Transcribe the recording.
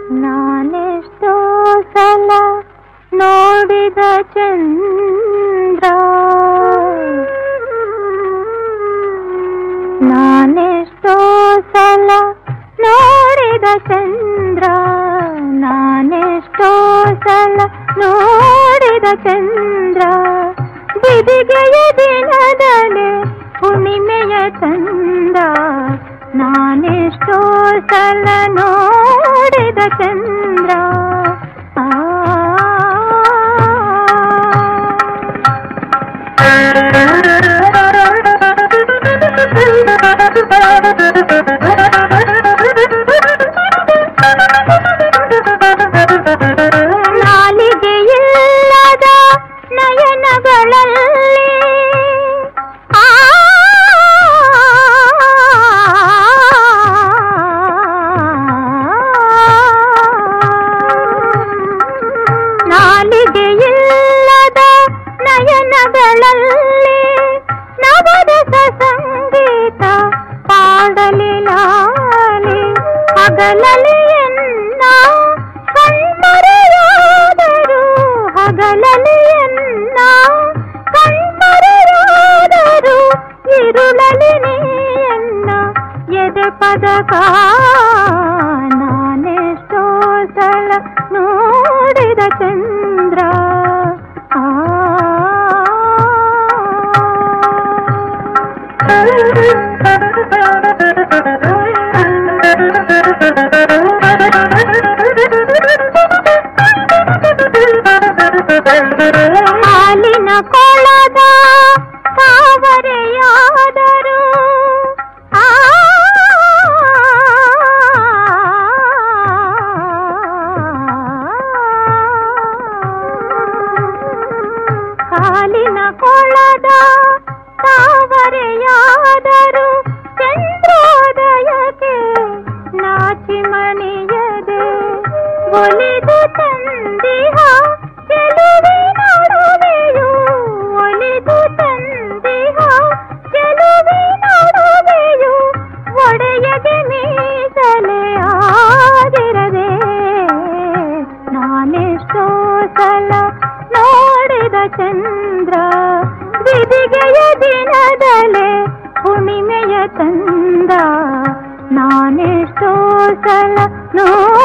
ನಾನೆಷ್ಟೋ ಸಲ ನೋಡಿದ ಚಂದ್ರ ನಾನೆಷ್ಟೋ ಸಲ ನೋಡಿದ ಚಂದ್ರ ನಾನೆಷ್ಟೋ ಸಲ ನೋಡಿದ ಚಂದ್ರ ಬಿದಿಗೆಯ ದಿನದಲೆ ಹುಣ್ಣಿಮೆಯ ಚಂದ ನಾನೆಷ್ಟೋ ಸಲ ನೋಡಿದ ಚಂದ್ರ ಆ ನಾಲಿಗೆಯಿಲ್ಲದ ನಯನಗಳಲ್ಲಿ ಆ ನಾಲಿಗೆಯಿಲ್ಲದ ನಯನಗಳಲ್ಲಿ ನವರಸ ಸಂಗೀತ ಪಾಡಲಿ ಲಾಲಿ ಹಗಲಲಿ ಎನ್ನ ಕಣ್ಮರೆಯಾದರು ಹಗಲಲಿ ಎನ್ನ ಕಣ್ಮರೆಯಾದರು ಇರುಳಲಿ ನೀಯನ್ನ ಎದೆ ಪದಕ ನಾನೆಷ್ಟೋ ಸಲ ನೋಡಿದ ಚಂದ್ರ ಆ ಹಾಲಿನ ಕೊಳದ ತಾವರೆಯಾದರು ಆ ಹಾಲಿನ ಕೊಳದ ತಾವರೆಯಾದರು ಚಂದ್ರೋದಯಕ್ಕೆ ನಾಚಿ ಮಣಿಯದೆ ಒಲಿದು ತಂದಿಹ ಚೆಲುವಿನೊಡವೆಯು ಒಲಿದು ತಂದಿಹ ಚೆಲುವಿನೊಡವೆಯು ಒಡೆಯಗೆ ಮೀಸಲೆ ಆದಿರದೆ ನಾನೆಷ್ಟೋ ಸಲ ನೋಡಿದ ಚಂದ್ರ ಬಿದಿಗೆಯ ದಿನದಲೆ ಹುಣ್ಣಿಮೆಯ ತಂದ ನಾನೆಷ್ಟೋ ಸಲ ನೋ